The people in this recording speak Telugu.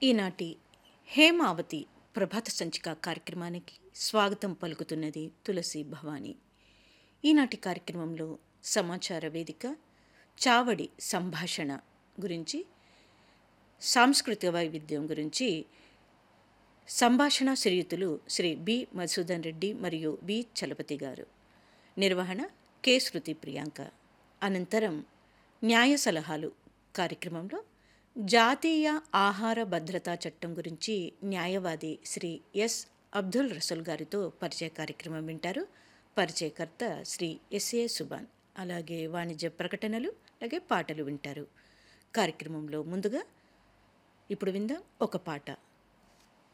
ఈనాటి హేమావతి ప్రభాత సంచిక కార్యక్రమానికి స్వాగతం పలుకుతున్నది తులసి భవాని ఈనాటి కార్యక్రమంలో సమాచార వేదిక చావడి సంభాషణ గురించి సాంస్కృతిక వైవిధ్యం గురించి సంభాషణ శ్రీయుతులు శ్రీ బి మధుసూదన్ రెడ్డి మరియు బి చలపతి గారు నిర్వహణ కె శృతి ప్రియాంక అనంతరం న్యాయ సలహాలు కార్యక్రమంలో జాతీయ ఆహార భద్రతా చట్టం గురించి న్యాయవాది శ్రీ ఎస్ అబ్దుల్ రసూల్ గారితో పరిచయ కార్యక్రమం వింటారు పరిచయకర్త శ్రీ ఎస్ఏ సుబాన్ అలాగే వాణిజ్య ప్రకటనలు అలాగే పాటలు వింటారు కార్యక్రమంలో ముందుగా ఇప్పుడు విందాం ఒక పాట